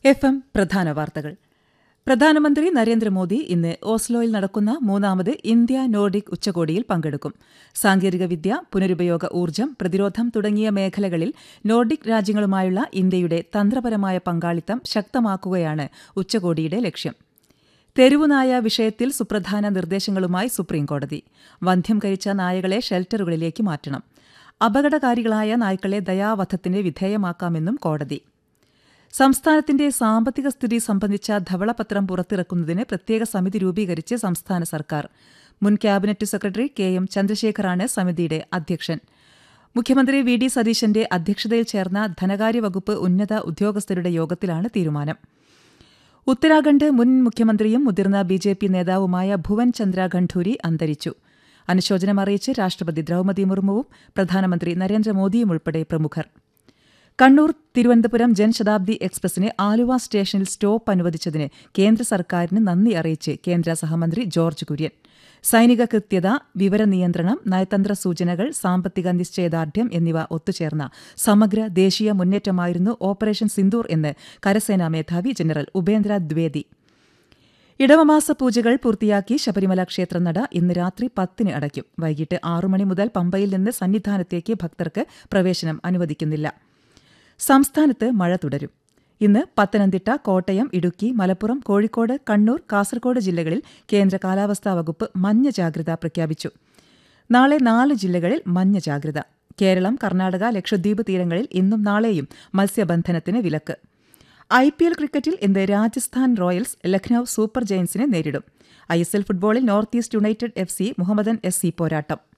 F M പ്രധാന വാർത്തകൾ പ്രധാനമന്ത്രി നരേന്ദ്രമോദി ഇന്ന് ഓസ്ലോയിൽ നടക്കുന്ന മൂന്നാമത് ഇന്ത്യ നോർഡിക് ഉച്ചകോടിയിൽ പങ്കെടുക്കും സാങ്കേതികവിദ്യ പുനരുപയോഗ ഊർജ്ജം പ്രതിരോധം തുടങ്ങിയ മേഖലകളിൽ നോർഡിക് രാജ്യങ്ങളുമായുള്ള ഇന്ത്യയുടെ തന്ത്രപരമായ പങ്കാളിത്തം ശക്തമാക്കുകയാണ് ഉച്ചകോടിയുടെ ലക്ഷ്യം തെരുവുനായ വിഷയത്തിൽ സുപ്രധാന നിർദ്ദേശങ്ങളുമായി സുപ്രീംകോടതി വന്ധ്യം കഴിച്ച നായകളെ ഷെൽട്ടറുകളിലേക്ക് മാറ്റണം അപകടകാരികളായ നായ്ക്കളെ ദയാവധത്തിന് വിധേയമാക്കാമെന്നും കോടതി സംസ്ഥാനത്തിന്റെ സാമ്പത്തിക സ്ഥിതി സംബന്ധിച്ച ധവളപത്രം പുറത്തിറക്കുന്നതിന് പ്രത്യേക സമിതി രൂപീകരിച്ച് സംസ്ഥാന സർക്കാർ മുൻ ക്യാബിനറ്റ് സെക്രട്ടറി കെ എം ചന്ദ്രശേഖറാണ് സമിതിയുടെ അധ്യക്ഷൻ മുഖ്യമന്ത്രി വി ഡി സതീശന്റെ അധ്യക്ഷതയിൽ ചേർന്ന ധനകാര്യ വകുപ്പ് ഉന്നത ഉദ്യോഗസ്ഥരുടെ യോഗത്തിലാണ് തീരുമാനം ഉത്തരാഖണ്ഡ് മുൻ മുഖ്യമന്ത്രിയും മുതിർന്ന ബി ജെ പി നേതാവുമായ ഭുവൻ ചന്ദ്ര ഖണ്ഡൂരി അന്തരിച്ചു അനുശോചനം അറിയിച്ച് രാഷ്ട്രപതി ദ്രൌപദി മുർമുവും പ്രധാനമന്ത്രി നരേന്ദ്രമോദിയും ഉൾപ്പെടെ പ്രമുഖർ കണ്ണൂർ തിരുവനന്തപുരം ജൻശതാബ്ദി എക്സ്പ്രസിന് ആലുവ സ്റ്റേഷനിൽ സ്റ്റോപ്പ് അനുവദിച്ചതിന് കേന്ദ്ര സർക്കാരിന് നന്ദി അറിയിച്ച് കേന്ദ്ര സഹമന്ത്രി ജോർജ് കുര്യൻ സൈനിക കൃത്യത വിവരനിയന്ത്രണം നയതന്ത്ര സൂചനകൾ സാമ്പത്തിക നിശ്ചയദാർഢ്യം എന്നിവ ഒത്തുചേർന്ന സമഗ്ര ദേശീയ മുന്നേറ്റമായിരുന്നു ഓപ്പറേഷൻ സിന്ദൂർ എന്ന് കരസേനാ മേധാവി ജനറൽ ഉപേന്ദ്ര ദ്വേദി ഇടവമാസ പൂജകൾ പൂർത്തിയാക്കി ശബരിമല ക്ഷേത്രനട ഇന്ന് രാത്രി പത്തിന് അടയ്ക്കും വൈകിട്ട് ആറു മണി മുതൽ പമ്പയിൽ നിന്ന് സന്നിധാനത്തേക്ക് ഭക്തർക്ക് പ്രവേശനം അനുവദിക്കുന്നില്ല സംസ്ഥാനത്ത് മഴ തുടരും ഇന്ന് പത്തനംതിട്ട കോട്ടയം ഇടുക്കി മലപ്പുറം കോഴിക്കോട് കണ്ണൂർ കാസർഗോഡ് ജില്ലകളിൽ കേന്ദ്ര കാലാവസ്ഥാ വകുപ്പ് മഞ്ഞ ജാഗ്രത പ്രഖ്യാപിച്ചു നാളെ നാല് ജില്ലകളിൽ മഞ്ഞ ജാഗ്രത കേരളം കർണാടക ലക്ഷദ്വീപ് തീരങ്ങളിൽ ഇന്നും നാളെയും മത്സ്യബന്ധനത്തിന് വിലക്ക് ഐ പി എൽ ക്രിക്കറ്റിൽ ഇന്ന് രാജസ്ഥാൻ റോയൽസ് ലഖ്നൌ സൂപ്പർ ജയൻസിനെ നേരിടും ഐ എസ് എൽ ഫുട്ബോളിൽ north east united F C Mohammedan S C പോരാട്ടം